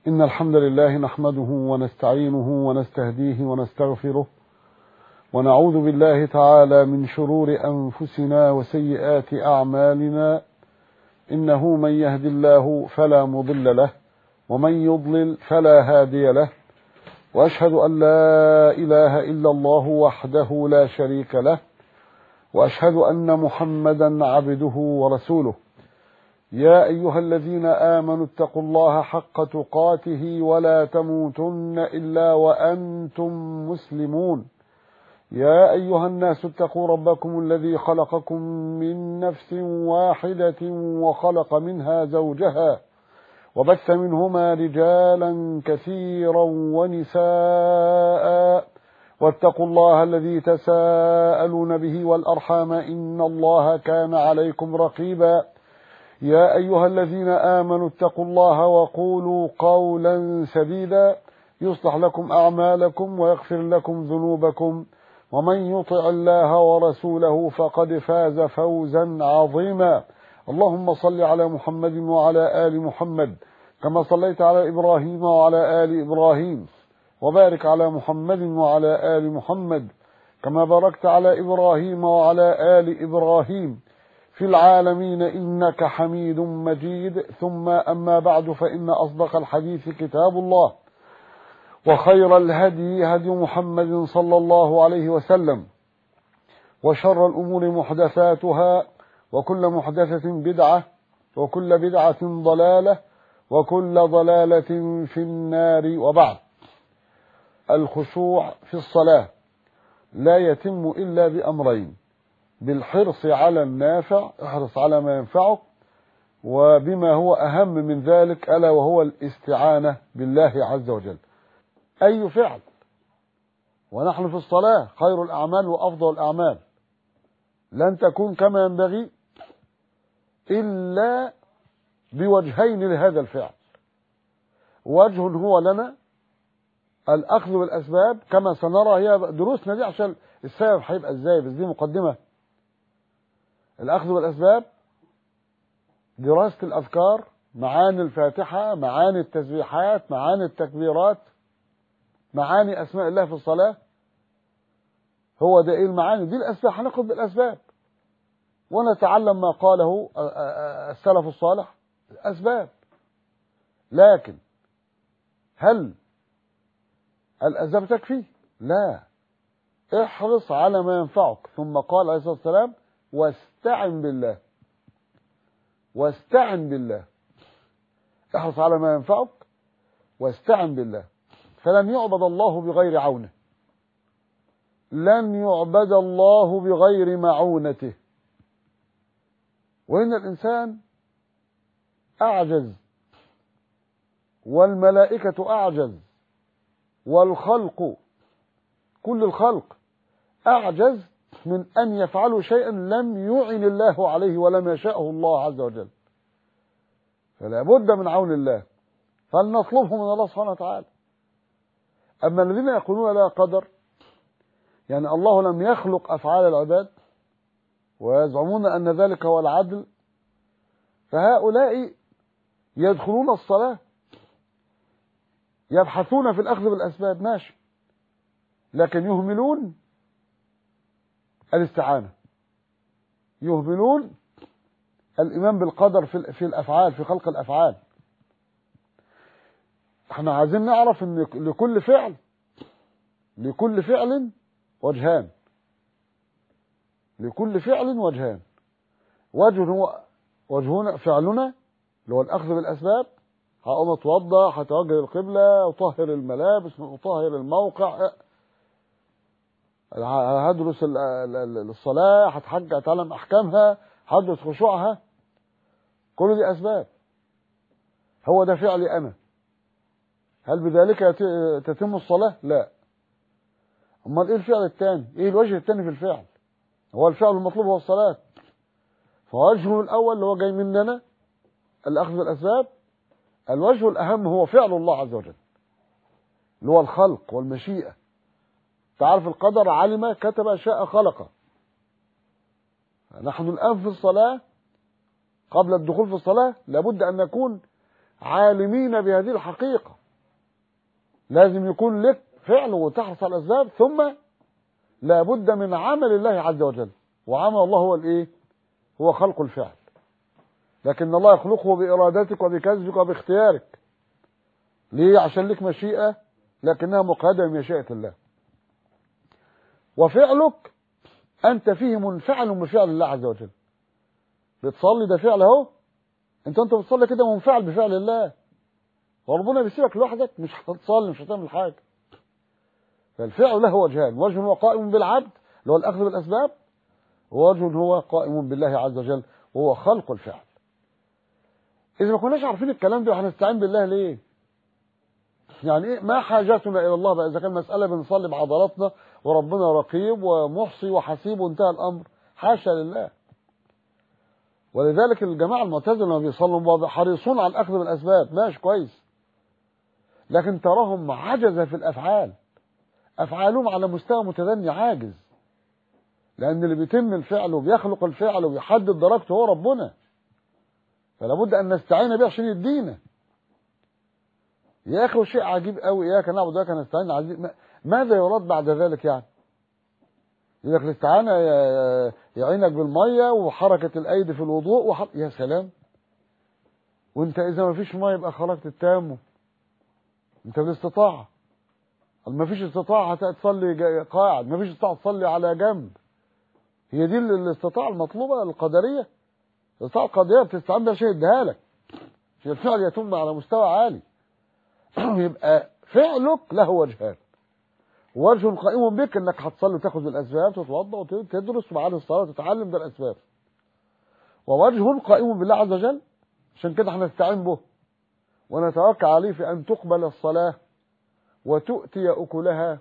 إن الحمد لله نحمده ونستعينه ونستهديه ونستغفره ونعوذ بالله تعالى من شرور أنفسنا وسيئات أعمالنا إنه من يهد الله فلا مضل له ومن يضلل فلا هادي له وأشهد أن لا إله إلا الله وحده لا شريك له وأشهد أن محمدا عبده ورسوله يا أيها الذين آمنوا اتقوا الله حق تقاته ولا تموتن إلا وأنتم مسلمون يا أيها الناس اتقوا ربكم الذي خلقكم من نفس واحدة وخلق منها زوجها وبث منهما رجالا كثيرا ونساء واتقوا الله الذي تساءلون به والأرحام إن الله كان عليكم رقيبا يا أيها الذين آمنوا اتقوا الله وقولوا قولا سديدا يصلح لكم أعمالكم ويغفر لكم ذنوبكم ومن يطع الله ورسوله فقد فاز فوزا عظيما اللهم صل على محمد وعلى آل محمد كما صليت على إبراهيم وعلى آل إبراهيم وبارك على محمد وعلى آل محمد كما باركت على إبراهيم وعلى آل إبراهيم في العالمين إنك حميد مجيد ثم أما بعد فإن أصدق الحديث كتاب الله وخير الهدي هدي محمد صلى الله عليه وسلم وشر الأمور محدثاتها وكل محدثة بدعة وكل بدعة ضلالة وكل ضلالة في النار وبعد الخشوع في الصلاة لا يتم إلا بأمرين بالحرص على النافع احرص على ما ينفعك وبما هو أهم من ذلك ألا وهو الاستعانة بالله عز وجل أي فعل ونحن في الصلاة خير الأعمال وأفضل الأعمال لن تكون كما ينبغي إلا بوجهين لهذا الفعل وجه هو لنا الأخذ بالأسباب كما سنرى هي دروسنا دي عشان السبب هيبقى ازاي بس دي مقدمة الأخذ بالأسباب دراسة الأذكار معاني الفاتحة معاني التسبيحات معاني التكبيرات معاني أسماء الله في الصلاة هو ده إيه المعاني دي الأسباب هناخد بالأسباب ونتعلم ما قاله السلف الصالح أسباب لكن هل الأسباب تكفي لا احرص على ما ينفعك ثم قال عليه الصلاة والسلام واستعن بالله واستعن بالله احرص على ما ينفعك واستعن بالله فلن يعبد الله بغير عونه لن يعبد الله بغير معونته وإن الإنسان أعجز والملائكة أعجز والخلق كل الخلق أعجز من أن يفعلوا شيئا لم يعن الله عليه ولم يشاءه الله عز وجل فلا بد من عون الله فلنطلبه من الله سبحانه وتعالى أما الذين يقولون لا قدر يعني الله لم يخلق أفعال العباد ويزعمون أن ذلك هو العدل فهؤلاء يدخلون الصلاة يبحثون في الأخذ بالأسباب ماشي لكن يهملون الاستعانة يهملون الإيمان بالقدر في في الأفعال في خلق الأفعال احنا عايزين نعرف ان لكل فعل لكل فعل وجهان لكل فعل وجهان وجه هو وجهنا فعلنا اللي هو الأخذ بالأسباب هقوم اتوضى هتوجه القبلة اطهر الملابس اطهر الموقع هدرس الصلاة هتحج اتعلم احكامها هدرس خشوعها كل دي اسباب هو ده فعلي انا هل بذلك تتم الصلاة لا امال ايه الفعل الثاني ايه الوجه الثاني في الفعل هو الفعل المطلوب هو الصلاة فوجهه الاول اللي هو جاي مننا الاخذ بالاسباب الوجه الأهم هو فعل الله عز وجل اللي هو الخلق والمشيئة تعرف القدر علم كتب شاء خلق نحن الآن في الصلاة قبل الدخول في الصلاة لابد أن نكون عالمين بهذه الحقيقة لازم يكون لك فعل وتحرص على الأسباب ثم لابد من عمل الله عز وجل وعمل الله هو الايه هو خلق الفعل لكن الله يخلقه بإرادتك وبكذبك وباختيارك ليه عشان لك مشيئة لكنها مقيدة بمشيئة الله وفعلك أنت فيه منفعل بفعل الله عز وجل بتصلي ده فعل اهو انت انت بتصلي كده منفعل بفعل الله وربنا بيسيبك لوحدك مش هتصلي مش هتعمل حاجه فالفعل له وجهان وجه هو قائم بالعبد اللي هو الاخذ بالاسباب ووجه هو قائم بالله عز وجل وهو خلق الفعل اذا ما كناش عارفين الكلام ده هنستعين بالله ليه يعني ايه ما حاجتنا الى الله بقى اذا كان مساله بنصلي بعضلاتنا وربنا رقيب ومحصي وحسيب وانتهى الامر حاشا لله ولذلك الجماعه المعتزله لما بيصلوا حريصون على الاخذ بالاسباب ماشي كويس لكن تراهم عجز في الافعال افعالهم على مستوى متدني عاجز لان اللي بيتم الفعل وبيخلق الفعل وبيحدد درجته هو ربنا فلا بد ان نستعين به عشان يدينا يا اخي شيء عجيب قوي اياك نعبد واياك نستعين عزيز ماذا يراد بعد ذلك يعني يقول لك الاستعانه يعينك بالميه وحركه الايدي في الوضوء وحط يا سلام وانت اذا ما فيش ميه يبقى خرجت التام انت بالاستطاعه ما فيش استطاعه تصلي قاعد ما فيش استطاعه تصلي على جنب هي دي الاستطاعه المطلوبه القدريه الاستطاعه القدريه بتستعين بها شيء يديها لك الفعل يتم على مستوى عالي يبقى فعلك له وجهان وجه قائم بك انك هتصلي وتاخذ الاسباب تتوضا وتدرس وبعد الصلاه وتتعلم ده الاسباب ووجه قائم بالله عز وجل عشان كده هنستعين به ونتوكل عليه في ان تقبل الصلاه وتؤتي اكلها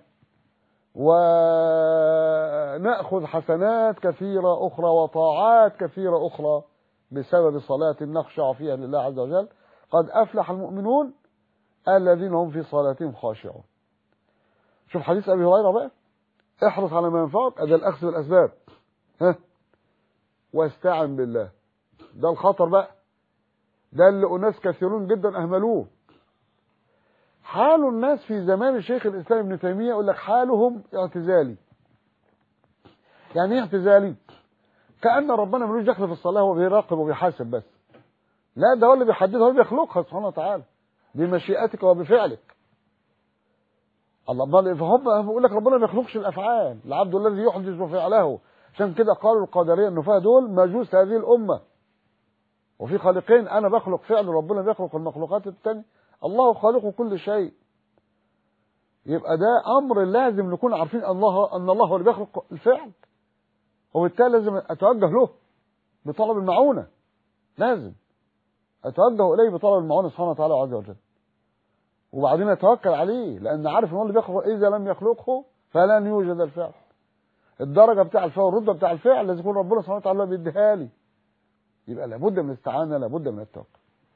وناخذ حسنات كثيره اخرى وطاعات كثيره اخرى بسبب صلاه نخشع فيها لله عز وجل قد افلح المؤمنون الذين هم في صلاتهم خاشعون شوف حديث ابي هريره بقى احرص على ما ينفعك ادي الاخذ بالاسباب ها واستعن بالله ده الخطر بقى ده اللي اناس كثيرون جدا اهملوه حال الناس في زمان الشيخ الاسلام ابن تيميه يقول لك حالهم اعتزالي يعني ايه اعتزالي كان ربنا ملوش دخل في الصلاه هو بيراقب وبيحاسب بس لا ده هو اللي بيحددها هو اللي بيخلقها سبحانه وتعالى بمشيئتك وبفعلك الله بل فهم بيقول لك ربنا ما يخلقش الافعال العبد الذي يحدث فعله عشان كده قالوا القدريه النفاه دول مجوس هذه الامه وفي خالقين انا بخلق فعل ربنا بيخلق المخلوقات الثانيه الله خالق كل شيء يبقى ده امر لازم نكون عارفين ان الله ان الله هو اللي بيخلق الفعل وبالتالي لازم اتوجه له بطلب المعونه لازم اتوجه اليه بطلب المعونه سبحانه وتعالى عز وجل وبعدين اتوكل عليه لان عارف ان هو اللي بيخلق اذا لم يخلقه فلن يوجد الفعل الدرجه بتاع الفعل الرتبه بتاع الفعل لازم يكون ربنا سبحانه وتعالى بيديها لي يبقى لابد من الاستعانه لابد من التوكل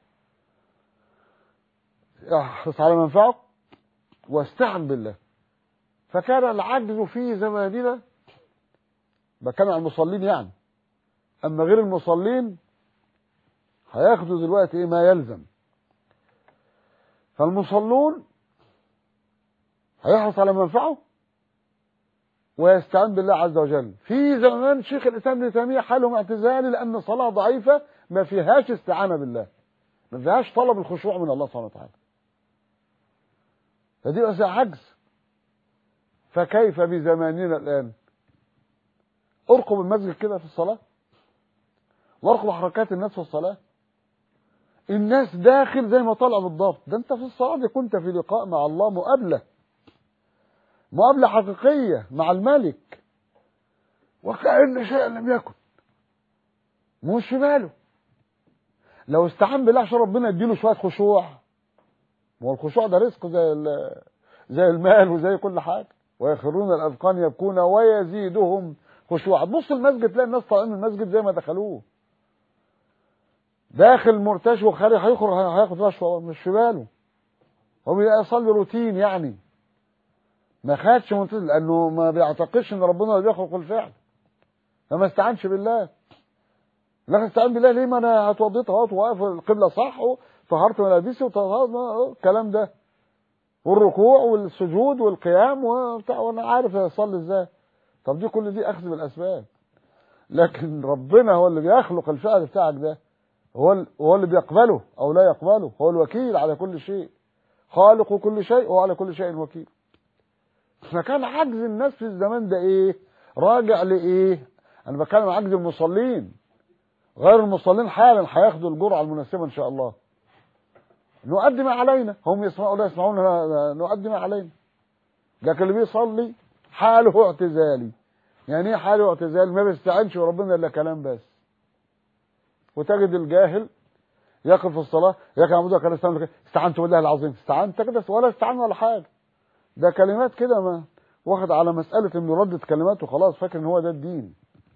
احرص على منفعك واستعن بالله فكان العجز في زماننا بتكلم عن المصلين يعني اما غير المصلين هياخدوا دلوقتي ايه ما يلزم فالمصلون هيحرص على منفعه ويستعين بالله عز وجل في زمان شيخ الاسلام ابن تيميه حالهم اعتزالي لان الصلاه ضعيفه ما فيهاش استعانه بالله ما فيهاش طلب الخشوع من الله سبحانه وتعالى فدي بس عجز فكيف بزماننا الان ارقب المسجد كده في الصلاه وارقب حركات الناس في الصلاه الناس داخل زي ما طالع بالضبط ده انت في الصلاه دي كنت في لقاء مع الله مقابله مقابله حقيقيه مع الملك وكأن شيئا لم يكن مش في باله لو استعان بالله عشان ربنا يديله شويه خشوع ما هو الخشوع ده رزق زي زي المال وزي كل حاجه ويخرون الاذقان يبكون ويزيدهم خشوعا بص المسجد تلاقي الناس طالعين من المسجد زي ما دخلوه داخل مرتشي وخارج هيخرج هياخد رشوه مش في باله هو بيصلي روتين يعني ما خدش منتظر لانه ما بيعتقدش ان ربنا اللي بيخلق الفعل فما استعنش بالله لا استعان بالله ليه ما انا اتوضيت اهوت واقف القبله صح طهرت ملابسي وطهرت الكلام ده والركوع والسجود والقيام وبتاع وانا عارف اصلي ازاي طب دي كل دي اخذ بالاسباب لكن ربنا هو اللي بيخلق الفعل بتاعك ده هو هو اللي بيقبله او لا يقبله هو الوكيل على كل شيء خالق كل شيء وعلى كل شيء وكيل فكان عجز الناس في الزمان ده ايه راجع لايه انا بتكلم عجز المصلين غير المصلين حالا هياخدوا الجرعه المناسبه ان شاء الله نؤدي ما علينا هم يسمعوا لا يسمعون نؤدي ما علينا لكن اللي بيصلي حاله اعتزالي يعني ايه حاله اعتزالي ما بيستعنش وربنا الا كلام بس وتجد الجاهل يقف في الصلاه يا عبدك كان استعنت استعنت بالله العظيم استعنت كده ولا استعان ولا حاجه ده كلمات كده ما واخد على مساله انه ردت كلمات وخلاص فاكر ان هو ده الدين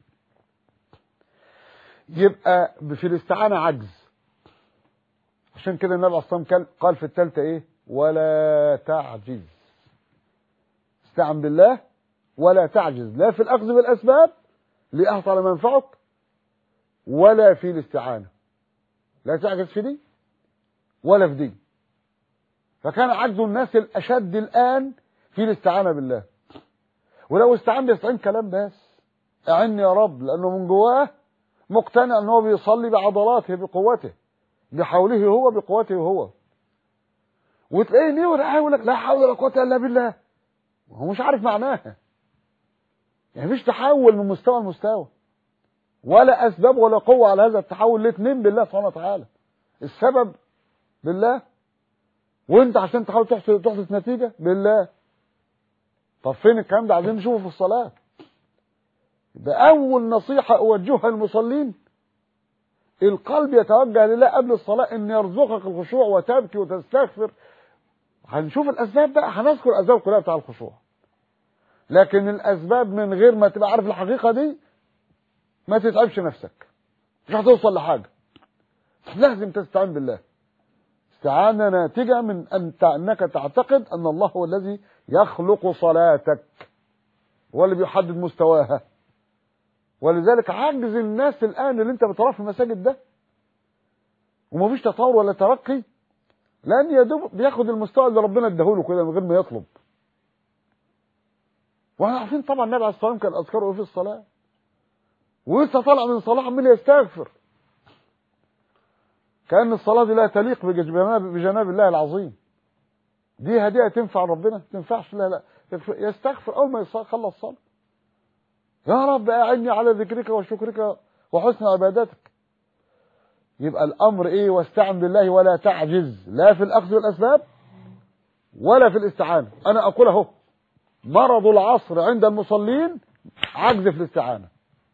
يبقى في الاستعانه عجز عشان كده النبي عليه الصلاه والسلام قال في الثالثه ايه ولا تعجز استعن بالله ولا تعجز لا في الاخذ بالاسباب ليحصل ما ينفعك ولا في الاستعانه لا تعجز في دي ولا في دي فكان عجز الناس الاشد الان في الاستعانه بالله ولو استعان بيستعين كلام بس اعني يا رب لانه من جواه مقتنع ان هو بيصلي بعضلاته بقوته بحوله هو بقوته هو وتلاقيه نيور يقول لك لا حول ولا قوه الا بالله وهو مش عارف معناها يعني مفيش تحول من مستوى لمستوى ولا اسباب ولا قوه على هذا التحول الاثنين بالله سبحانه وتعالى السبب بالله وانت عشان تحاول تحصل تحدث نتيجه بالله طب فين الكلام ده عايزين نشوفه في الصلاه يبقى اول نصيحه اوجهها للمصلين القلب يتوجه لله قبل الصلاه ان يرزقك الخشوع وتبكي وتستغفر هنشوف الاسباب بقى هنذكر الاسباب كلها بتاع الخشوع لكن الاسباب من غير ما تبقى عارف الحقيقه دي ما تتعبش نفسك مش هتوصل لحاجه لازم تستعين بالله استعانة ناتجة من أن أنك تعتقد أن الله هو الذي يخلق صلاتك هو اللي بيحدد مستواها ولذلك عجز الناس الآن اللي أنت بتراه في المساجد ده ومفيش تطور ولا ترقي لأن يا دوب بياخد المستوى اللي ربنا اداهوله كده من غير ما يطلب واحنا عارفين طبعا النبي عليه الصلاه والسلام كان اذكاره في الصلاه ولسه طالع من الصلاه عمال يستغفر كان الصلاه دي لا تليق بجناب بجناب الله العظيم دي هديه تنفع ربنا ما تنفعش لا لا يستغفر اول ما يخلص صلاه يا رب اعني على ذكرك وشكرك وحسن عبادتك يبقى الامر ايه واستعن بالله ولا تعجز لا في الاخذ بالاسباب ولا في الاستعانه انا اقول اهو مرض العصر عند المصلين عجز في الاستعانه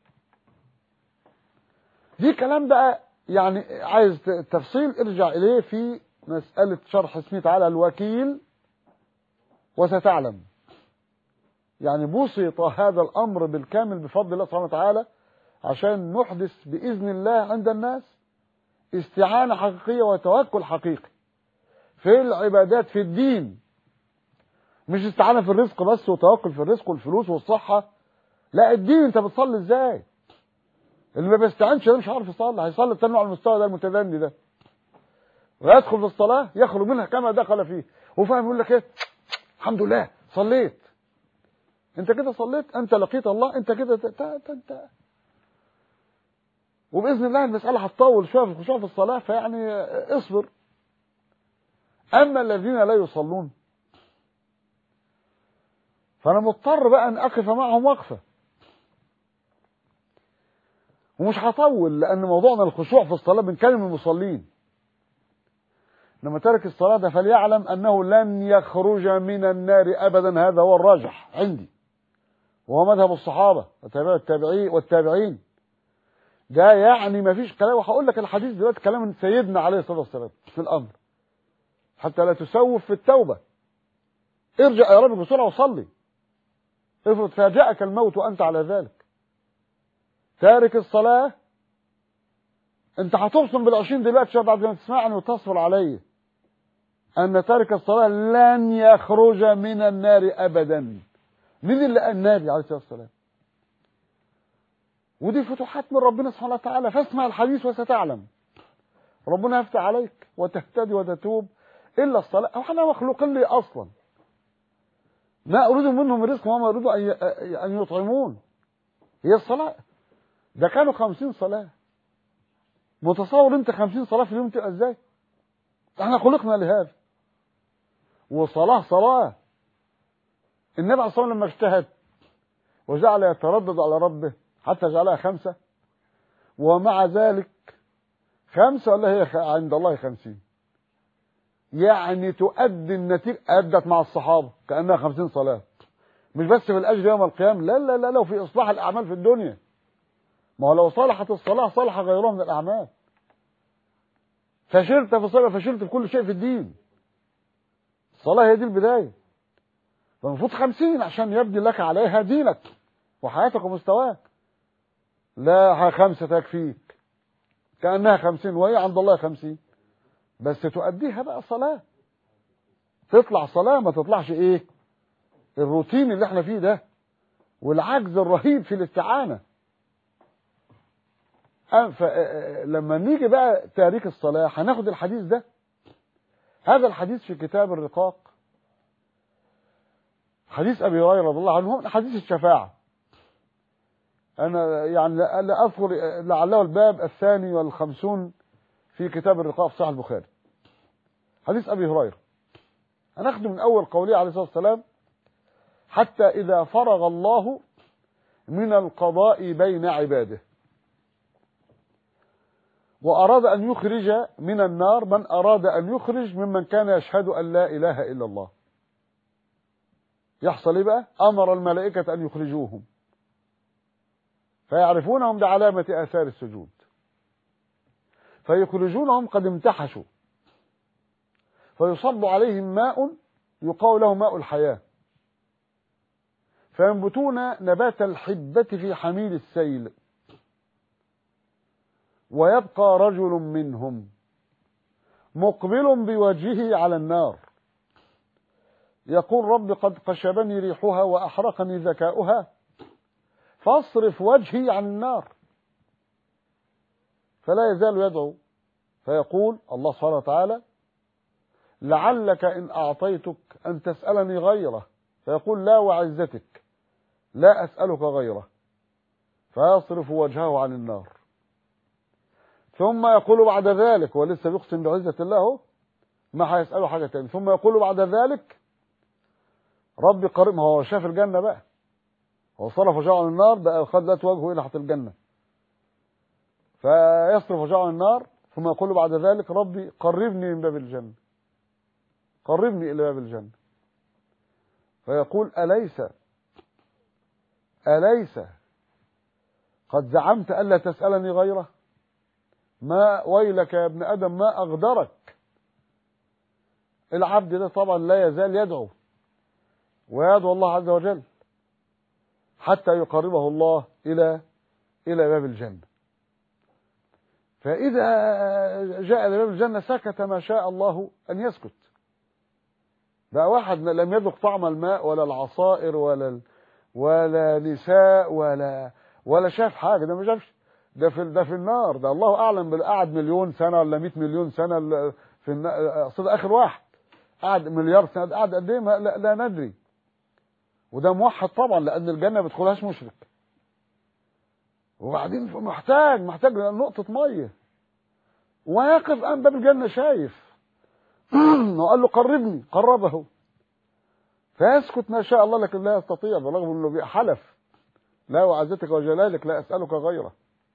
دي كلام بقى يعني عايز تفصيل ارجع اليه في مساله شرح اسمه تعالى الوكيل وستعلم يعني بسط هذا الامر بالكامل بفضل الله سبحانه وتعالى عشان نحدث باذن الله عند الناس استعانه حقيقيه وتوكل حقيقي في العبادات في الدين مش استعانه في الرزق بس وتوكل في الرزق والفلوس والصحه لا الدين انت بتصلي ازاي اللي ما بيستعنش ده مش عارف يصلي هيصلي تاني على المستوى ده المتدني ده ويدخل في الصلاه يخرج منها كما دخل فيه وفاهم يقول لك ايه الحمد لله صليت انت كده صليت انت لقيت الله انت كده انت انت وباذن الله المساله هتطول شويه في الخشوع في الصلاه فيعني اصبر اما الذين لا يصلون فانا مضطر بقى ان اقف معهم وقفه ومش هطول لان موضوعنا الخشوع في الصلاه بنكلم المصلين لما ترك الصلاه ده فليعلم انه لن يخرج من النار ابدا هذا هو الراجح عندي وهو مذهب الصحابه والتابعين والتابعين ده يعني ما فيش كلام وهقول لك الحديث دلوقتي كلام من سيدنا عليه الصلاه والسلام في الامر حتى لا تسوف في التوبه ارجع يا رب بسرعه وصلي افرض فاجأك الموت وانت على ذلك تارك الصلاه انت هتبصم بالعشرين دلوقتي شويه بعد ما تسمعني وتصبر علي ان تارك الصلاه لن يخرج من النار ابدا مين اللي قال النبي عليه الصلاه والسلام ودي فتوحات من ربنا سبحانه وتعالى فاسمع الحديث وستعلم ربنا يفتح عليك وتهتدي وتتوب الا الصلاه او احنا مخلوقين لي اصلا ما اريد منهم رزق وما اريد ان ان يطعمون هي الصلاه ده كانوا خمسين صلاه متصور انت خمسين صلاه في اليوم تبقى ازاي احنا خلقنا لهذا وصلاه صلاه النبي عليه الصلاه والسلام لما اجتهد وجعل يتردد على ربه حتى جعلها خمسه ومع ذلك خمسة ولا هي عند الله خمسين يعني تؤدي النتيجة أدت مع الصحابة كأنها خمسين صلاة مش بس في الأجر يوم القيامة لا لا لا لو في إصلاح الأعمال في الدنيا ما هو لو صلحت الصلاة صلح غيرها من الأعمال فشلت في الصلاة فشلت في كل شيء في الدين الصلاة هي دي البداية فالمفروض خمسين عشان يبدي لك عليها دينك وحياتك ومستواك لا خمسة تكفيك كأنها خمسين وهي عند الله خمسين بس تؤديها بقى صلاة تطلع صلاة ما تطلعش ايه الروتين اللي احنا فيه ده والعجز الرهيب في الاستعانة لما نيجي بقى تاريخ الصلاة هناخد الحديث ده هذا الحديث في كتاب الرقاق حديث أبي هريرة رضي الله عنه حديث الشفاعة أنا يعني لا أذكر لعله الباب الثاني والخمسون في كتاب الرقاق في صحيح البخاري حديث أبي هريرة هناخد من أول قوله عليه الصلاة والسلام حتى إذا فرغ الله من القضاء بين عباده وأراد أن يخرج من النار من أراد أن يخرج ممن كان يشهد أن لا إله إلا الله يحصل إيه بقى أمر الملائكة أن يخرجوهم فيعرفونهم بعلامة آثار السجود فيخرجونهم قد امتحشوا فيصب عليهم ماء يقال له ماء الحياة فينبتون نبات الحبة في حميل السيل ويبقى رجل منهم مقبل بوجهه على النار يقول رب قد قشبني ريحها وأحرقني ذكاؤها فاصرف وجهي عن النار فلا يزال يدعو فيقول الله سبحانه وتعالى لعلك إن أعطيتك أن تسألني غيره فيقول لا وعزتك لا أسألك غيره فيصرف وجهه عن النار ثم يقول بعد ذلك ولسه بيقسم بعزة الله ما هيسأله حاجة تاني ثم يقول بعد ذلك ربي قريب ما هو شاف الجنة بقى هو صرف وجهه عن النار بقى خد ذات وجهه إلى حط الجنة فيصرف وجهه عن النار ثم يقول بعد ذلك ربي قربني من باب الجنة قربني إلى باب الجنة فيقول أليس أليس قد زعمت ألا تسألني غيره ما ويلك يا ابن آدم ما أغدرك العبد ده طبعا لا يزال يدعو ويدعو الله عز وجل حتى يقربه الله إلى إلى باب الجنة فإذا جاء إلى باب الجنة سكت ما شاء الله أن يسكت بقى واحد لم يذق طعم الماء ولا العصائر ولا ولا نساء ولا ولا شاف حاجة ده ما شافش ده في ده في النار ده الله اعلم بالقعد مليون سنه ولا 100 مليون سنه في اقصد اخر واحد قعد مليار سنه قعد قد ايه لا, لا ندري وده موحد طبعا لان الجنه ما بيدخلهاش مشرك وبعدين محتاج محتاج نقطه ميه واقف امام باب الجنه شايف وقال له قربني قربه فيسكت ما شاء الله لكن لا يستطيع بالرغم انه حلف لا وعزتك وجلالك لا اسالك غيره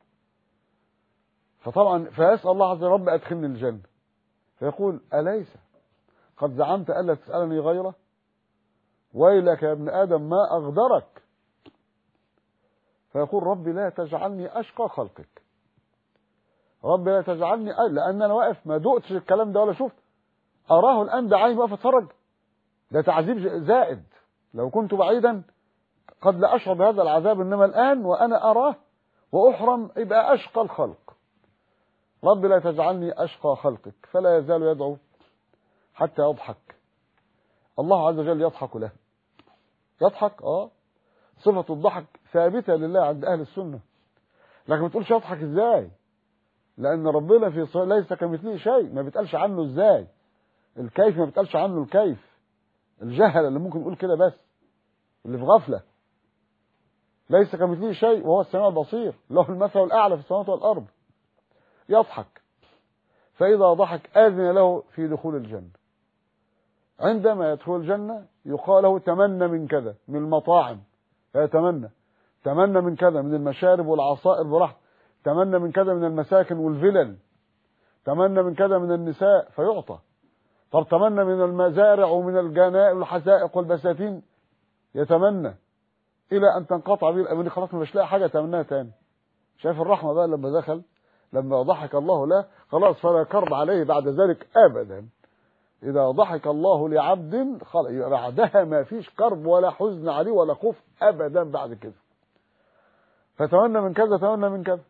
فطبعا فيسأل الله عز وجل رب أدخلني الجنة فيقول أليس قد زعمت ألا تسألني غيره ويلك يا ابن آدم ما أغدرك فيقول ربي لا تجعلني أشقى خلقك ربي لا تجعلني لأن أنا واقف ما دقتش الكلام ده ولا شفت أراه الآن بعيني واقف أتفرج ده تعذيب زائد لو كنت بعيدا قد لا أشعر بهذا العذاب إنما الآن وأنا أراه وأحرم يبقى أشقى الخلق رب لا تجعلني أشقى خلقك فلا يزال يدعو حتى يضحك الله عز وجل يضحك له يضحك اه صفة الضحك ثابتة لله عند أهل السنة لكن ما تقولش يضحك ازاي لأن ربنا في ص... ليس كمثله شيء ما بيتقالش عنه ازاي الكيف ما بيتقالش عنه الكيف الجهل اللي ممكن يقول كده بس اللي في غفلة ليس كمثله شيء وهو السميع البصير له المثل الأعلى في السماوات والأرض يضحك فإذا ضحك آذن له في دخول الجنة عندما يدخل الجنة يقال له تمنى من كذا من المطاعم فيتمنى تمنى من كذا من المشارب والعصائر براحته تمنى من كذا من المساكن والفلل تمنى من كذا من النساء فيعطى طب تمنى من المزارع ومن الجنائن والحدائق والبساتين يتمنى الى ان تنقطع به الاماني خلاص مش لاقي حاجه تمناها تاني شايف الرحمه بقى لما دخل لما ضحك الله له خلاص فلا كرب عليه بعد ذلك ابدا اذا ضحك الله لعبد خلاص بعدها ما فيش كرب ولا حزن عليه ولا خوف ابدا بعد كده فتمنى من كذا تمنى من كذا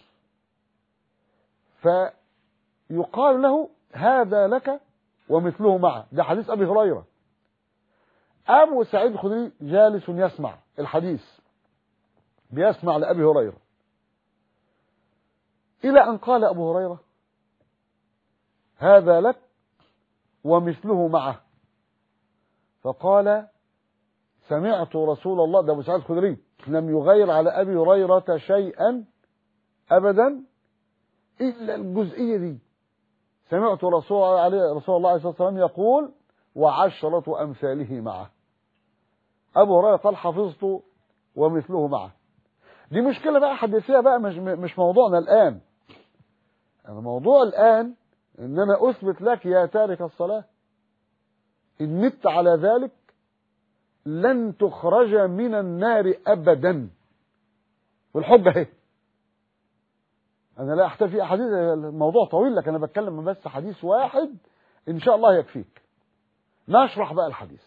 فيقال له هذا لك ومثله معه ده حديث ابي هريره ابو سعيد الخدري جالس يسمع الحديث بيسمع لابي هريره الى ان قال ابو هريره هذا لك ومثله معه فقال سمعت رسول الله ده ابو سعيد الخدري لم يغير على ابي هريره شيئا ابدا الا الجزئيه دي سمعت رسول عليه رسول الله عليه الصلاه والسلام يقول وعشرة أمثاله معه أبو هريرة قال حفظت ومثله معه دي مشكلة بقى حدثية بقى مش مش موضوعنا الآن الموضوع الآن إن أنا أثبت لك يا تارك الصلاة إن مت على ذلك لن تخرج من النار أبدا والحب اهي أنا لا أحتفي أحاديث الموضوع طويل لكن أنا بتكلم بس حديث واحد إن شاء الله يكفيك نشرح بقى الحديث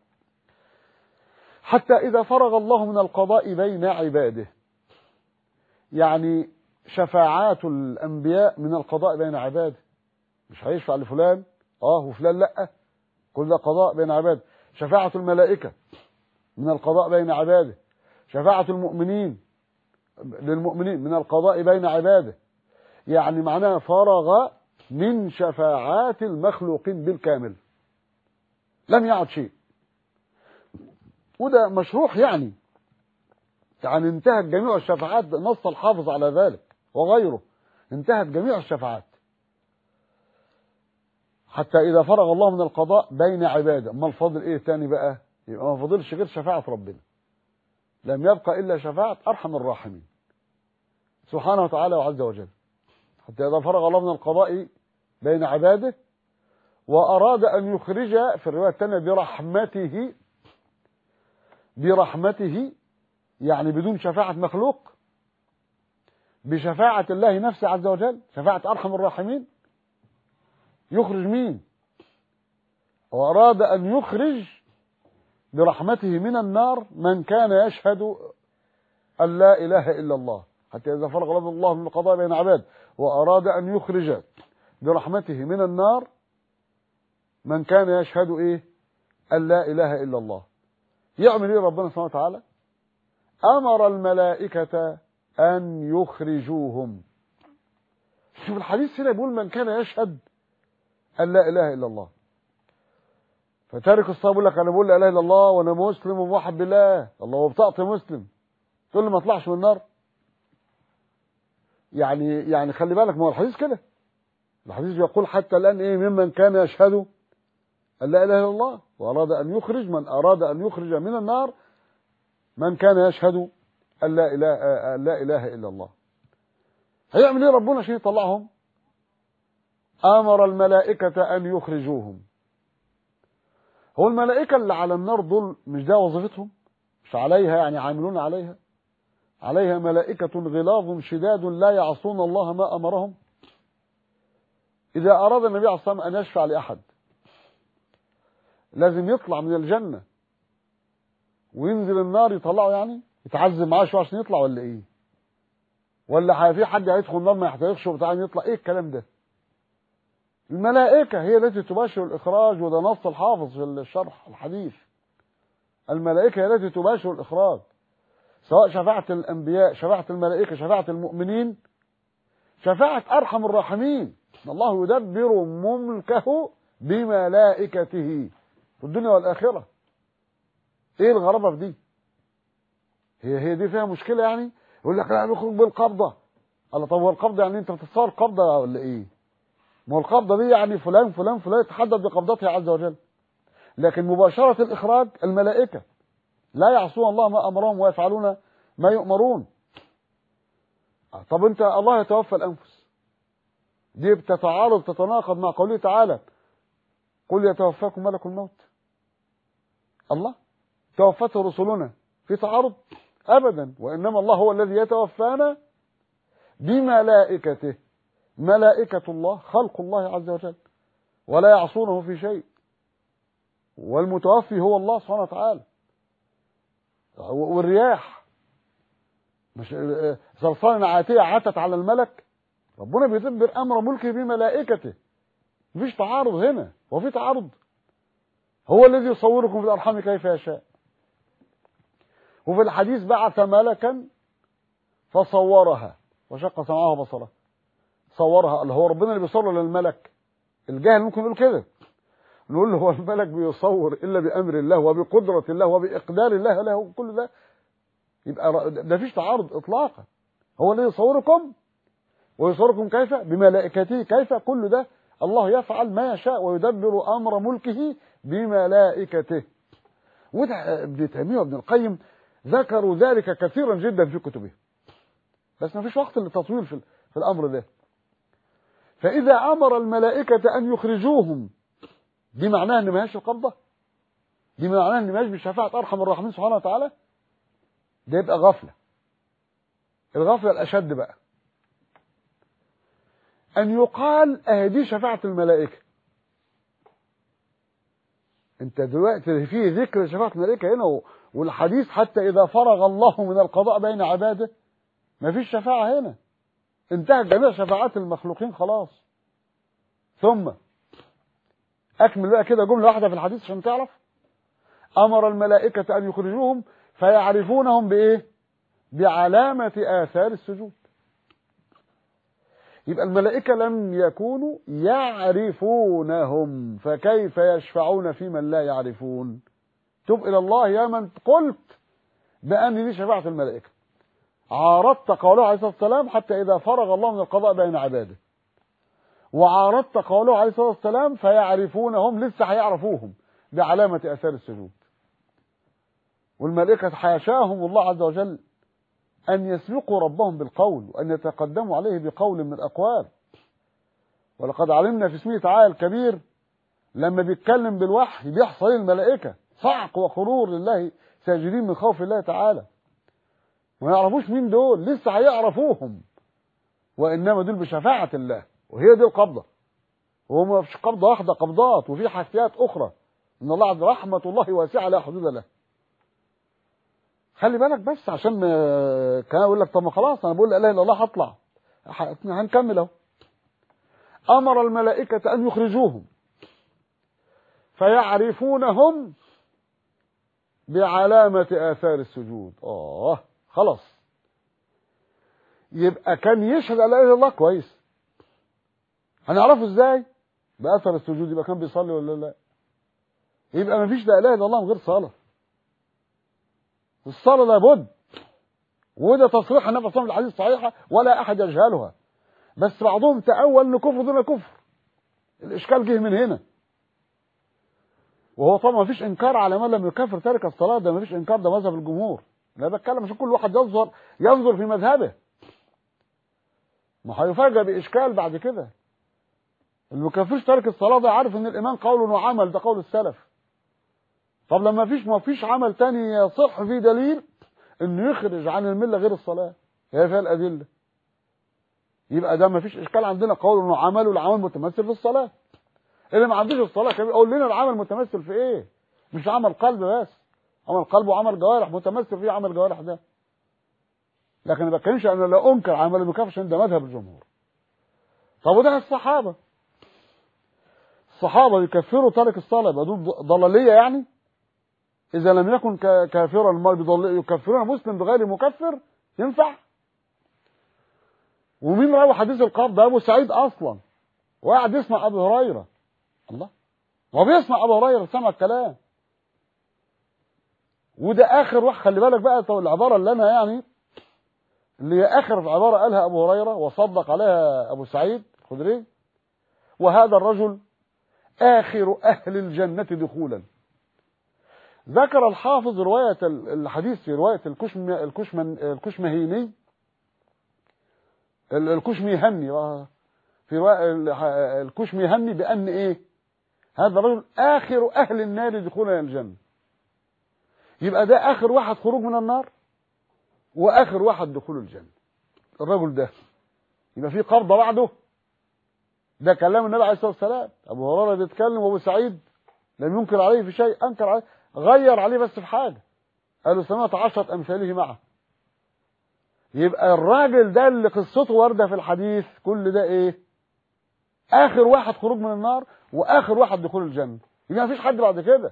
حتى إذا فرغ الله من القضاء بين عباده يعني شفاعات الأنبياء من القضاء بين عباده مش هيشفع لفلان اه وفلان لا كل ده قضاء بين عباده شفاعة الملائكة من القضاء بين عباده شفاعة المؤمنين للمؤمنين من القضاء بين عباده يعني معناها فرغ من شفاعات المخلوقين بالكامل لم يعد شيء وده مشروح يعني يعني انتهت جميع الشفاعات نص الحافظ على ذلك وغيره انتهت جميع الشفاعات حتى إذا فرغ الله من القضاء بين عباده ما الفضل إيه تاني بقى يبقى ما فضلش غير شفاعة ربنا لم يبقى إلا شفاعة أرحم الراحمين سبحانه وتعالى وعز وجل حتى إذا فرغ الله من القضاء بين عباده وأراد أن يخرج في الرواية الثانية برحمته برحمته يعني بدون شفاعة مخلوق بشفاعة الله نفسه عز وجل شفاعة أرحم الراحمين يخرج مين وأراد أن يخرج برحمته من النار من كان يشهد أن لا إله إلا الله حتى إذا فرغ الله من القضاء بين عباد وأراد أن يخرج برحمته من النار من كان يشهد إيه أن لا إله إلا الله يعمل إيه ربنا سبحانه وتعالى أمر الملائكة أن يخرجوهم شوف الحديث هنا بيقول من كان يشهد أن لا إله إلا الله فتارك الصلاة بيقول لك أنا بقول لا إله إلا الله وأنا مسلم وموحد بالله الله وبطاقتي مسلم تقول لي ما اطلعش من النار يعني يعني خلي بالك ما هو الحديث كده الحديث بيقول حتى الآن إيه ممن كان يشهد أن لا إله إلا الله وأراد أن يخرج من أراد أن يخرج من النار من كان يشهد أن لا إله, أن لا إله إلا الله هيعمل إيه ربنا عشان يطلعهم أمر الملائكة أن يخرجوهم هو الملائكة اللي على النار دول مش ده وظيفتهم مش عليها يعني عاملون عليها عليها ملائكة غلاظ شداد لا يعصون الله ما أمرهم إذا أراد النبي عليه الصلاة والسلام أن يشفع لأحد لازم يطلع من الجنة وينزل النار يطلعه يعني يتعذب معاه شويه عشان يطلع ولا ايه ولا في حد هيدخل النار ما يحتاجش وبتاع يطلع ايه الكلام ده الملائكة هي التي تباشر الإخراج وده نص الحافظ في الشرح الحديث الملائكة هي التي تباشر الإخراج سواء شفاعة الأنبياء شفاعة الملائكة شفاعة المؤمنين شفاعة أرحم الراحمين الله يدبر ملكه بملائكته في الدنيا والآخرة ايه الغرابة في دي هي هي دي فيها مشكلة يعني يقول لك لا نخرج بالقبضة الله طب هو القبضة يعني انت بتتصور قبضة ولا ايه ما هو القبضة دي يعني فلان فلان فلان يتحدد بقبضته عز وجل لكن مباشرة الإخراج الملائكة لا يعصون الله ما أمرهم ويفعلون ما يؤمرون طب انت الله يتوفى الأنفس دي بتتعارض تتناقض مع قوله تعالى قل يتوفاكم ملك الموت الله توفته رسلنا في تعارض أبدا وإنما الله هو الذي يتوفانا بملائكته ملائكة الله خلق الله عز وجل ولا يعصونه في شيء والمتوفي هو الله سبحانه وتعالى والرياح مش صرصان عاتية عتت على الملك ربنا بيدبر أمر ملكه بملائكته مفيش تعارض هنا وفي تعارض هو الذي يصوركم في الأرحام كيف يشاء وفي الحديث بعث ملكا فصورها وشق سمعها وبصرها صورها اللي هو ربنا اللي بيصور للملك الجاهل ممكن يقول كده نقول له هو الملك بيصور الا بامر الله وبقدره الله وباقدار الله له كل ده يبقى ده فيش تعارض اطلاقا هو الذي يصوركم ويصوركم كيف بملائكته كيف كل ده الله يفعل ما يشاء ويدبر امر ملكه بملائكته وده ابن تيميه وابن القيم ذكروا ذلك كثيرا جدا في كتبهم بس ما فيش وقت للتطويل في, في الامر ده فاذا امر الملائكه ان يخرجوهم دي معناها ان ما هيش القبضه دي معناها ان ما هيش بشفاعه ارحم الراحمين سبحانه وتعالى ده يبقى غفله الغفله الاشد بقى ان يقال اهدي شفاعه الملائكه انت دلوقتي في ذكر شفاعه الملائكه هنا والحديث حتى اذا فرغ الله من القضاء بين عباده ما فيش شفاعه هنا انتهت جميع شفاعات المخلوقين خلاص ثم اكمل بقى كده جمله واحده في الحديث عشان تعرف امر الملائكه ان يخرجوهم فيعرفونهم بايه بعلامه اثار السجود يبقى الملائكه لم يكونوا يعرفونهم فكيف يشفعون في من لا يعرفون تب الى الله يا من قلت بان دي شفاعه الملائكه عارضت قوله عليه الصلاه والسلام حتى اذا فرغ الله من القضاء بين عباده وعارضت قوله عليه الصلاه والسلام فيعرفونهم لسه هيعرفوهم بعلامه اثار السجود والملائكه حاشاهم الله عز وجل ان يسبقوا ربهم بالقول وان يتقدموا عليه بقول من الاقوال ولقد علمنا في اسمه تعالى الكبير لما بيتكلم بالوحي بيحصل الملائكه صعق وخرور لله ساجدين من خوف الله تعالى ما يعرفوش مين دول لسه هيعرفوهم وانما دول بشفاعه الله وهي دي القبضه هو ما فيش قبضه واحده قبضات وفي حاجات اخرى ان الله عز رحمه الله واسعه لا حدود له خلي بالك بس عشان كان اقول لك طب ما خلاص انا بقول لا اله الا الله هطلع هنكمل اهو امر الملائكه ان يخرجوهم فيعرفونهم بعلامه اثار السجود اه خلاص يبقى كان يشهد لا اله الا الله كويس هنعرفه ازاي باثر السجود يبقى كان بيصلي ولا لا يبقى ما فيش لا اله الا الله من غير صلاه الصلاه لابد وده تصريح النبي صلى الله عليه وسلم الحديث الصحيحه ولا احد يجهلها بس بعضهم تاول ان كفر دون كفر الاشكال جه من هنا وهو طبعا ما فيش انكار على من لم يكفر تارك الصلاه ده ما فيش انكار ده مذهب الجمهور انا بتكلم عشان كل واحد ينظر ينظر في مذهبه ما هيفاجئ باشكال بعد كده اللي ما كفرش تارك الصلاه ده عارف ان الايمان قول وعمل ده قول السلف طب لما فيش ما فيش عمل تاني يصح فيه دليل انه يخرج عن المله غير الصلاه هي فيها الادله يبقى ده ما فيش اشكال عندنا قول وعمل والعمل متمثل في الصلاه اللي ما عندوش الصلاه كان يقول لنا العمل متمثل في ايه مش عمل قلب بس عمل قلب وعمل جوارح متمثل فيه عمل جوارح ده لكن ما بتكلمش انا لا انكر عمل المكافش عند مذهب الجمهور طب وده الصحابه الصحابه يكفروا تارك الصلاه يبقى دول ضلاليه يعني اذا لم يكن كافرا ما يكفرون مسلم بغير مكفر ينفع ومين راوي حديث القبض ده ابو سعيد اصلا وقاعد يسمع ابو هريره الله هو بيسمع ابو هريره سمع الكلام وده اخر واحد خلي بالك بقى العباره اللي انا يعني اللي هي اخر عباره قالها ابو هريره وصدق عليها ابو سعيد الخدري وهذا الرجل اخر اهل الجنه دخولا ذكر الحافظ روايه الحديث في روايه الكشم الكشمن الكشمهيني الكشميهني في روايه الكشميهني بان ايه هذا الرجل اخر اهل النار دخولا الجنه يبقى ده اخر واحد خروج من النار واخر واحد دخول الجنه الرجل ده يبقى في قبضه بعده ده كلام النبي عليه الصلاه والسلام ابو هريره بيتكلم وابو سعيد لم ينكر عليه في شيء انكر عليه غير عليه بس في حاجه قالوا سمعت عشرة امثاله معه يبقى الراجل ده اللي قصته وارده في الحديث كل ده ايه اخر واحد خروج من النار واخر واحد دخول الجنه يبقى مفيش حد بعد كده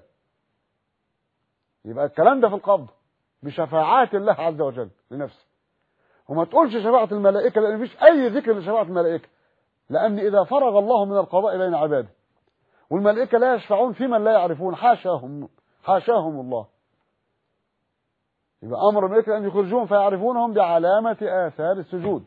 يبقى الكلام ده في القبض بشفاعات الله عز وجل لنفسه وما تقولش شفاعة الملائكة لأن مفيش أي ذكر لشفاعة الملائكة لأن إذا فرغ الله من القضاء بين عباده والملائكة لا يشفعون في من لا يعرفون حاشاهم حاشاهم الله يبقى أمر الملائكة أن يخرجون فيعرفونهم بعلامة آثار السجود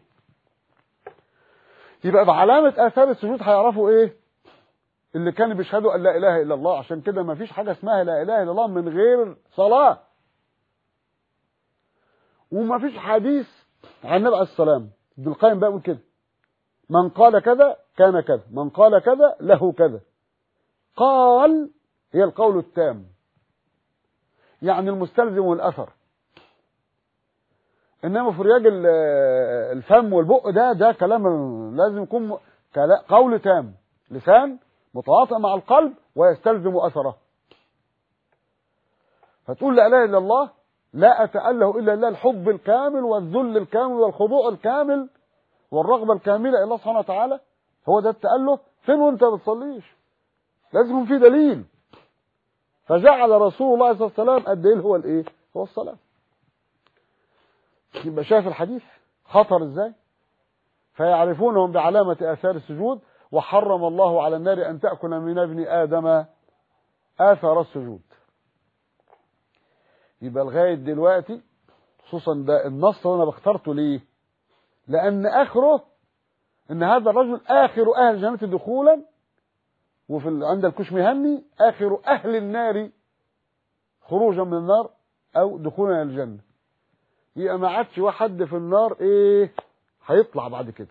يبقى بعلامة آثار السجود هيعرفوا إيه اللي كانوا بيشهدوا أن لا إله إلا الله عشان كده ما فيش حاجة اسمها لا إله إلا الله من غير صلاة وما فيش حديث عن النبي عليه السلام ابن القيم بقى يقول كده من قال كذا كان كذا من قال كذا له كذا قال هي القول التام يعني المستلزم والأثر إنما في رياج الفم والبق ده ده كلام لازم يكون قول تام لسان متواطئ مع القلب ويستلزم أثره فتقول لا إله إلا الله لا أتأله إلا الله الحب الكامل والذل الكامل والخضوع الكامل والرغبة الكاملة إلى الله سبحانه وتعالى هو ده التأله فين وانت ما بتصليش لازم يكون في دليل فجعل رسول الله صلى الله عليه وسلم الدليل هو الايه هو الصلاة يبقى شاف الحديث خطر ازاي فيعرفونهم بعلامة آثار السجود وحرم الله على النار أن تأكل من ابن آدم آثار السجود يبقى لغاية دلوقتي خصوصا ده النص اللي أنا بخترته ليه لأن آخره إن هذا الرجل آخر أهل الجنة دخولا وفي عند الكشمهني آخر أهل النار خروجا من النار أو دخولا إلى الجنة يبقى ما عادش واحد في النار إيه هيطلع بعد كده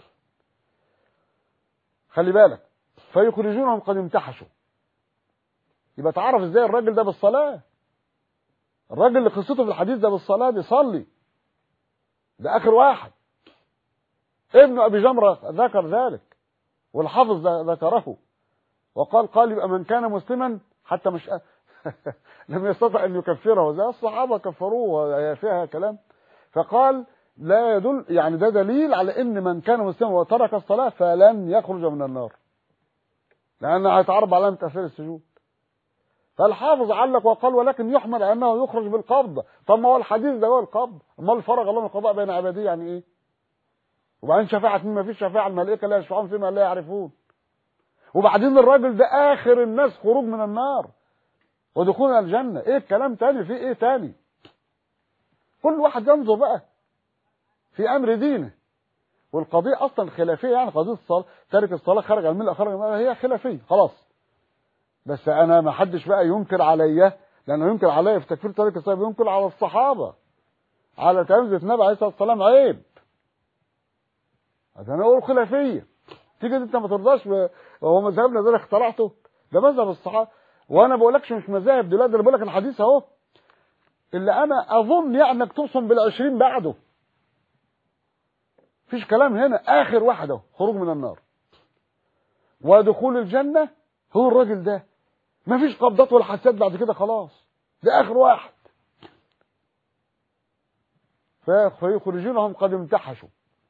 خلي بالك فيخرجونهم قد امتحشوا يبقى تعرف ازاي الراجل ده بالصلاة الراجل اللي قصته في الحديث ده بالصلاة بيصلي ده آخر واحد ابن أبي جمرة ذكر ذلك والحافظ ذكره وقال قال يبقى من كان مسلما حتى مش لم يستطع أن يكفره زي الصحابة كفروه فيها كلام فقال لا يدل يعني ده دليل على ان من كان مسلما وترك الصلاه فلن يخرج من النار لان هيتعرض علامه تاثير السجود فالحافظ علق وقال ولكن يحمل انه يخرج بالقبضه طب ما هو الحديث ده هو القبض امال فرغ الله من القضاء بين عباديه يعني ايه وبعدين شفاعه مين ما فيش شفاعه الملائكه لا يشفعون فيما لا يعرفون وبعدين الراجل ده اخر الناس خروج من النار ودخول الجنه ايه الكلام تاني في ايه تاني كل واحد ينظر بقى في امر دينه والقضيه اصلا خلافيه يعني قضيه الصلاه تارك الصلاه خرج عن المله خرج عن هي خلافيه خلاص بس انا ما حدش بقى ينكر عليا لانه ينكر عليا في تكفير تارك الصلاه ينكر على الصحابه على تلامذه النبي عليه الصلاه والسلام عيب عشان اقول خلافيه تيجي انت ما ترضاش وهو مذهبنا ده اخترعته ده مذهب الصحابه وانا بقولكش مش مذاهب دلوقتي انا بقول لك الحديث اهو اللي انا اظن يعني انك تقسم بالعشرين بعده فيش كلام هنا اخر واحد اهو خروج من النار ودخول الجنه هو الراجل ده مفيش قبضات ولا حسات بعد كده خلاص ده اخر واحد فيخرجونهم قد امتحشوا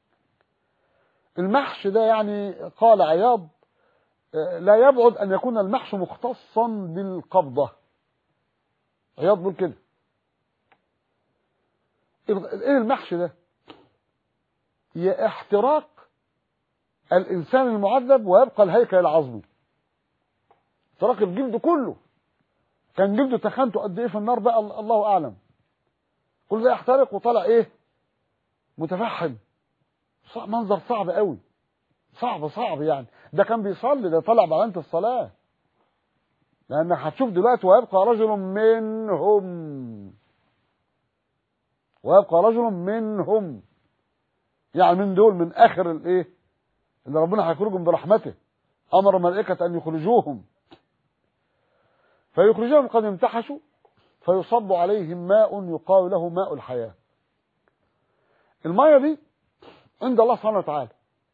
المحش ده يعني قال عياض لا يبعد ان يكون المحش مختصا بالقبضه عياض بيقول كده ايه المحش ده هي احتراق الإنسان المعذب ويبقى الهيكل العظمي احتراق الجلد كله كان جلده تخنته قد ايه في النار بقى الله اعلم كل ده يحترق وطلع ايه متفحم منظر صعب قوي صعب صعب يعني ده كان بيصلي ده طلع بعلامة الصلاة لأنك هتشوف دلوقتي ويبقى رجل منهم ويبقى رجل منهم يعني من دول من آخر الإيه اللي ربنا هيخرجهم برحمته أمر الملائكة أن يخرجوهم فيخرجهم قد امتحشوا فيصب عليهم ماء يقال له ماء الحياة المية دي عند الله سبحانه وتعالى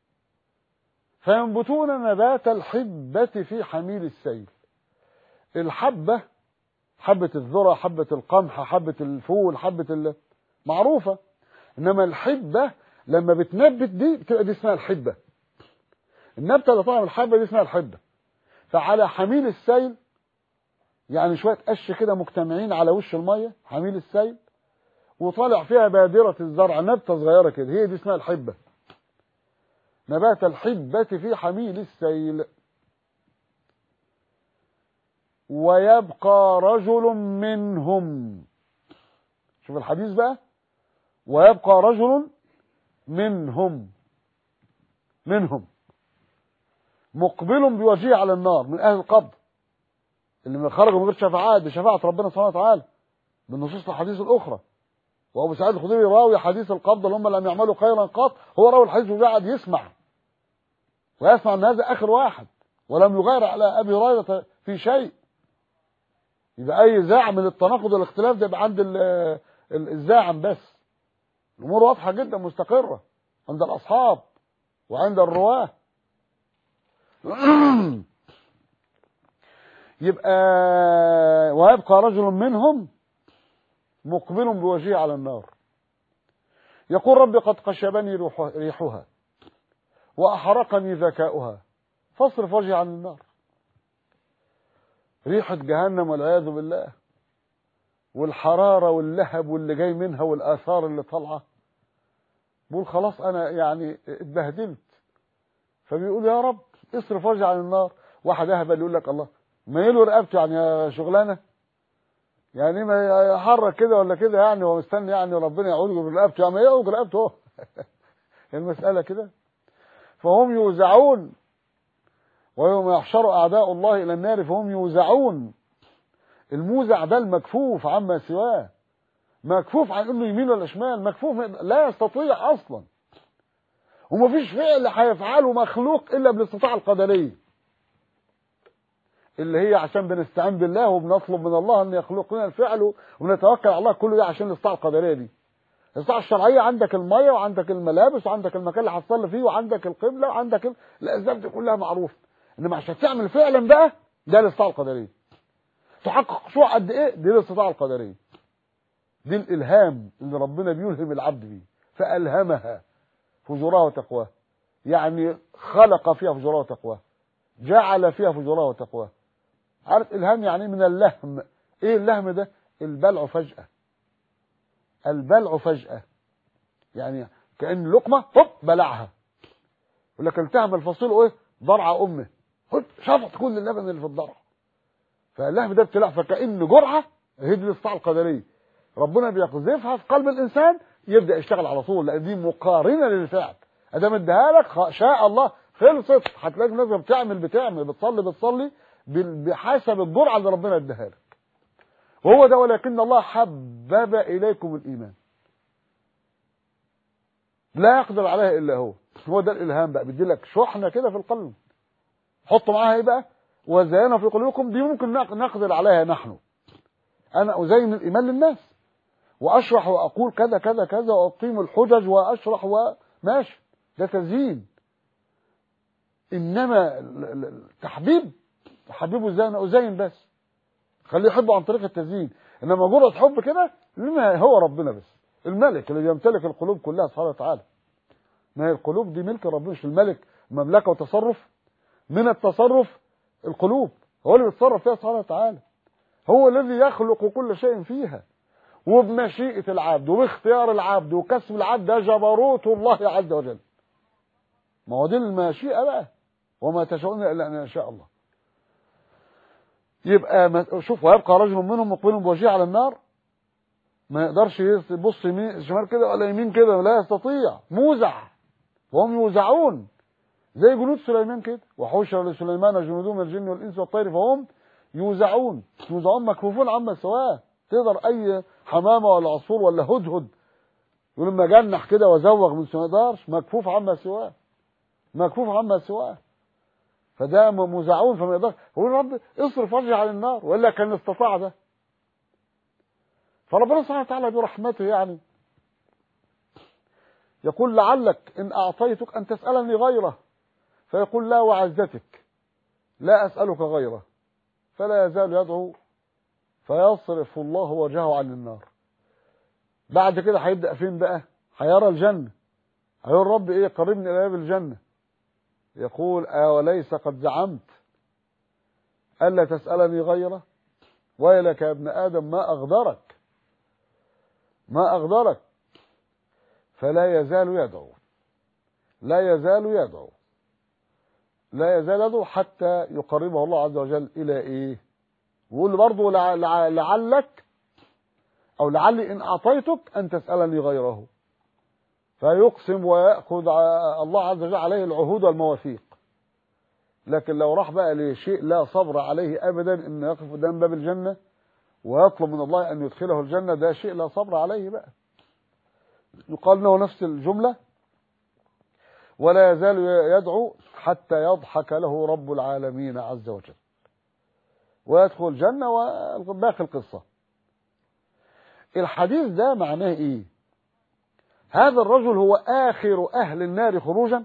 فينبتون نبات الحبة في حميل السيل الحبة حبة الذرة حبة القمح حبة الفول حبة ال... معروفة إنما الحبة لما بتنبت دي بتبقى دي اسمها الحبة النبتة اللي طالعة من الحبة دي اسمها الحبة فعلى حميل السيل يعني شوية قش كده مجتمعين على وش المية حميل السيل وطالع فيها بادرة الزرع نبتة صغيرة كده هي دي اسمها الحبة نبات الحبة في حميل السيل ويبقى رجل منهم شوف الحديث بقى ويبقى رجل منهم منهم مقبل بوجهه على النار من اهل القبر اللي خرجوا من غير شفاعات بشفاعة ربنا سبحانه وتعالى بالنصوص الحديث الأخرى وأبو سعيد الخدري راوي حديث القبض اللي هم لم يعملوا خيرا قط هو راوي الحديث وقاعد يسمع ويسمع أن هذا آخر واحد ولم يغير على أبي هريرة في شيء يبقى أي زاعم من التناقض والاختلاف ده يبقى عند الزاعم بس الأمور واضحة جدا مستقرة عند الأصحاب وعند الرواه يبقى ويبقى رجل منهم مقبل بوجهه على النار يقول ربي قد قشبني ريحها وأحرقني ذكاؤها فاصرف وجهي عن النار ريحة جهنم والعياذ بالله والحرارة واللهب واللي جاي منها والآثار اللي طالعة بقول خلاص أنا يعني اتبهدلت فبيقول يا رب اصرف وجهي عن النار واحد أهبل يقول لك الله ما يلو رقبته يعني يا شغلانه يعني ما يحرك كده ولا كده يعني هو مستني يعني ربنا يعوج برقبته يعني ما يعوج رقبته المسألة كده فهم يوزعون ويوم يحشر أعداء الله إلى النار فهم يوزعون الموزع ده المكفوف عما سواه مكفوف عن انه يمين ولا شمال مكفوف لا يستطيع اصلا ومفيش فعل هيفعله مخلوق الا بالاستطاعه القدريه اللي هي عشان بنستعين بالله وبنطلب من الله ان يخلق لنا الفعل ونتوكل على الله كل ده عشان الاستطاعه القدريه دي الاستطاعه الشرعيه عندك الميه وعندك الملابس وعندك المكان اللي هتصلي فيه وعندك القبله وعندك الاسباب دي كلها معروفه انما عشان تعمل فعلا بقى ده الاستطاعه القدريه تحقق خشوع قد ايه دي الاستطاعه القدريه دي الالهام اللي ربنا بيلهم العبد بيه فالهمها فجورها وتقواها يعني خلق فيها فجورها وتقواها جعل فيها فجورها وتقواها عارف الهام يعني من اللهم ايه اللهم ده البلع فجأة البلع فجأة يعني كأن لقمة هوب بلعها يقول لك التهم الفصيل ايه ضرع امه هوب شفط كل اللبن اللي في الضرع فاللهم ده ابتلاع فكأن جرعة هي دي الاستطاعة القدرية ربنا بيقذفها في قلب الانسان يبدا يشتغل على طول لان دي مقارنه للفعل ادام اداها لك شاء الله خلصت هتلاقي الناس بتعمل بتعمل بتصلي بتصلي بحسب الجرعه اللي ربنا اداها لك وهو ده ولكن الله حبب اليكم الايمان لا يقدر عليها الا هو هو ده الالهام بقى بيدي لك شحنه كده في القلب حط معاها ايه بقى وزينه في قلوبكم دي ممكن نقدر عليها نحن انا ازين الايمان للناس واشرح واقول كذا كذا كذا واقيم الحجج واشرح وماشي ده تزيين انما التحبيب حبيبه ازاي انا ازين بس خليه يحبه عن طريق التزيين انما جرأة حب كده لما هو ربنا بس الملك اللي يمتلك القلوب كلها سبحانه وتعالى ما هي القلوب دي ملك ربنا مش الملك مملكه وتصرف من التصرف القلوب هو اللي بيتصرف فيها سبحانه وتعالى هو الذي يخلق كل شيء فيها وبمشيئة العبد وباختيار العبد وكسب العبد ده جبروت الله عز وجل ما هو دي المشيئة بقى وما تشاءون إلا أن يشاء الله يبقى شوف ويبقى رجل منهم مقبل بوجهه على النار ما يقدرش يبص يمين شمال كده ولا يمين كده لا يستطيع موزع وهم يوزعون زي جنود سليمان كده وحوشر لسليمان جنوده من الجن والانس والطير فهم يوزعون يوزعون مكفوفون عما سواه تقدر اي حمامه ولا عصفور ولا هدهد يقول لما جنح كده وزوغ من ما يقدرش مكفوف عما سواه مكفوف عما سواه فده موزعون فما يقدرش هو رب اصرف وجهي عن النار والا كان استطاع ده فربنا سبحانه وتعالى برحمته يعني يقول لعلك إن أعطيتك أن تسألني غيره فيقول لا وعزتك لا أسألك غيره فلا يزال يدعو فيصرف الله وجهه عن النار بعد كده هيبدأ فين بقى هيرى الجنة هيقول رب ايه قربني الى باب الجنة يقول أوليس قد زعمت ألا تسألني غيره ويلك يا ابن آدم ما أغدرك ما أغدرك فلا يزال يدعو لا يزال يدعو لا يزال يدعو حتى يقربه الله عز وجل إلى إيه ويقول برضه لعلك أو لعلي إن أعطيتك أن تسألني غيره فيقسم ويأخذ الله عز وجل عليه العهود والمواثيق لكن لو راح بقى لشيء لا صبر عليه أبدا إنه يقف قدام باب الجنة ويطلب من الله أن يدخله الجنة ده شيء لا صبر عليه بقى يقال له نفس الجملة ولا يزال يدعو حتى يضحك له رب العالمين عز وجل ويدخل الجنة وباقي القصة الحديث ده معناه ايه هذا الرجل هو آخر أهل النار خروجا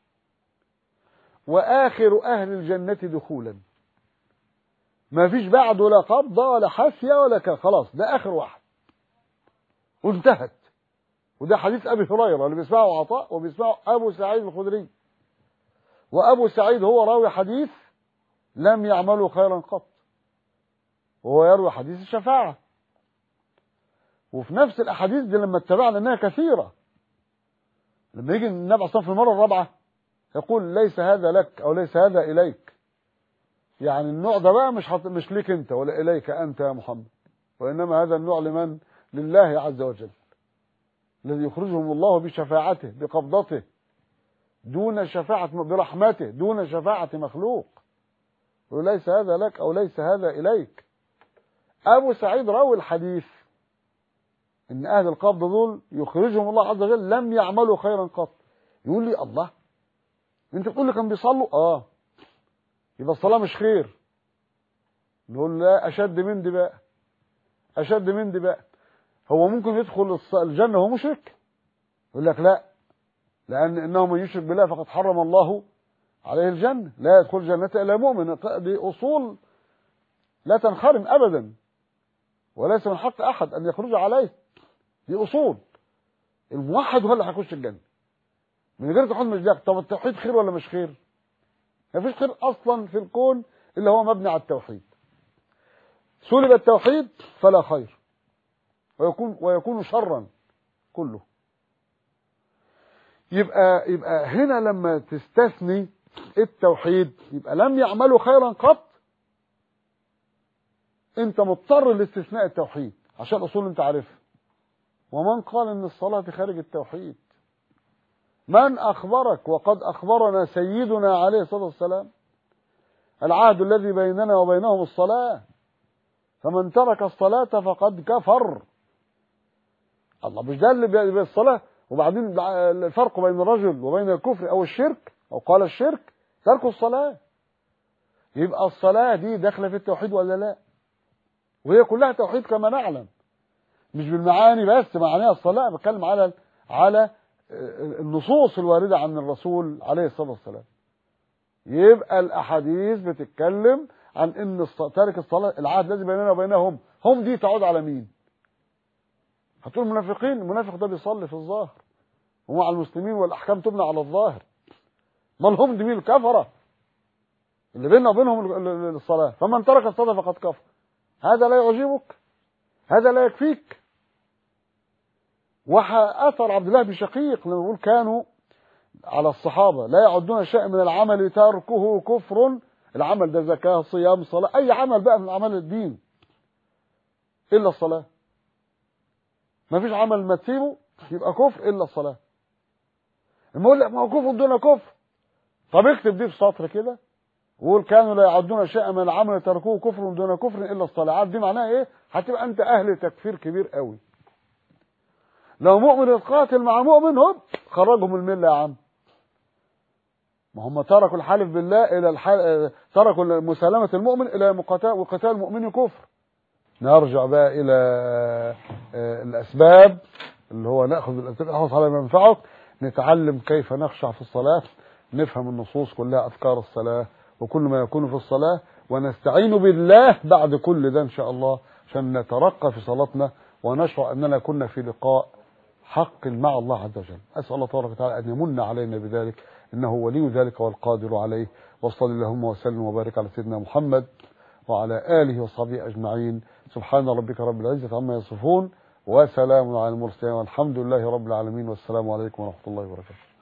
وآخر أهل الجنة دخولا ما فيش بعد ولا قبضة ولا حافية ولا كان خلاص ده آخر واحد وانتهت وده حديث أبي هريرة اللي بيسمعه عطاء وبيسمعه أبو سعيد الخدري وأبو سعيد هو راوي حديث لم يعملوا خيرا قط وهو يروي حديث الشفاعة وفي نفس الأحاديث دي لما اتبعنا أنها كثيرة لما يجي النبي صلى في المرة الرابعة يقول ليس هذا لك أو ليس هذا إليك يعني النوع ده بقى مش حط... مش ليك أنت ولا إليك أنت يا محمد وإنما هذا النوع لمن لله عز وجل الذي يخرجهم الله بشفاعته بقبضته دون شفاعة برحمته دون شفاعة مخلوق وليس هذا لك أو ليس هذا إليك أبو سعيد راوي الحديث إن أهل القبض دول يخرجهم الله عز وجل لم يعملوا خيرا قط يقول لي الله أنت بتقول لي كانوا بيصلوا آه يبقى الصلاة مش خير نقول لا أشد من دي بقى أشد من دي بقى هو ممكن يدخل الجنة وهو مشرك يقول لك لا لأن إنه من يشرك بالله فقد حرم الله عليه الجنة لا يدخل الجنة إلا مؤمن دي أصول لا تنخرم أبدا وليس من حق أحد أن يخرج عليه دي أصول الموحد هو اللي هيخش الجنة من غير توحيد مش داخل طب التوحيد خير ولا مش خير؟ ما فيش خير أصلا في الكون إلا هو مبني على التوحيد سلب التوحيد فلا خير ويكون ويكون شرا كله يبقى يبقى هنا لما تستثني التوحيد يبقى لم يعملوا خيرا قط انت مضطر لاستثناء التوحيد عشان الاصول انت عارفها ومن قال ان الصلاه خارج التوحيد من اخبرك وقد اخبرنا سيدنا عليه الصلاه والسلام العهد الذي بيننا وبينهم الصلاه فمن ترك الصلاه فقد كفر الله مش ده اللي بالصلاة وبعدين الفرق بين الرجل وبين الكفر أو الشرك أو قال الشرك ترك الصلاة يبقى الصلاة دي داخلة في التوحيد ولا لا وهي كلها توحيد كما نعلم مش بالمعاني بس معانيها الصلاة بتكلم على على النصوص الواردة عن الرسول عليه الصلاة والسلام يبقى الأحاديث بتتكلم عن ان تارك الصلاة العهد الذي بيننا وبينهم هم دي تعود على مين هتقول المنافقين المنافق ده بيصلي في الظاهر ومع المسلمين والاحكام تبنى على الظاهر ما هم دي مين الكفره اللي بيننا وبينهم الصلاه فمن ترك الصلاه فقد كفر هذا لا يعجبك هذا لا يكفيك وأثر عبد الله بن شقيق لما يقول كانوا على الصحابة لا يعدون شيء من العمل تركه كفر العمل ده زكاة صيام صلاة أي عمل بقى من أعمال الدين إلا الصلاة ما فيش عمل ما تسيبه يبقى كفر إلا الصلاة لما يقول لك ما هو كفر دون كفر طب اكتب دي في سطر كده وقول كانوا لا يعدون شيئا من العمل تركوه كفر دون كفر الا الصلاه عارف دي معناها ايه هتبقى انت اهل تكفير كبير قوي لو مؤمن يتقاتل مع مؤمن هوب خرجهم من المله يا عم ما هم تركوا الحلف بالله الى الحل... تركوا مسالمه المؤمن الى مقاتل وقتال المؤمن كفر نرجع بقى الى الاسباب اللي هو ناخذ الاسباب احرص على ما ينفعك نتعلم كيف نخشع في الصلاه نفهم النصوص كلها اذكار الصلاه وكل ما يكون في الصلاة ونستعين بالله بعد كل ده إن شاء الله عشان نترقى في صلاتنا ونشعر أننا كنا في لقاء حق مع الله عز وجل أسأل الله تبارك وتعالى أن يمن علينا بذلك إنه ولي ذلك والقادر عليه وصل اللهم وسلم وبارك على سيدنا محمد وعلى آله وصحبه أجمعين سبحان ربك رب العزة عما يصفون وسلام على المرسلين والحمد لله رب العالمين والسلام عليكم ورحمة الله وبركاته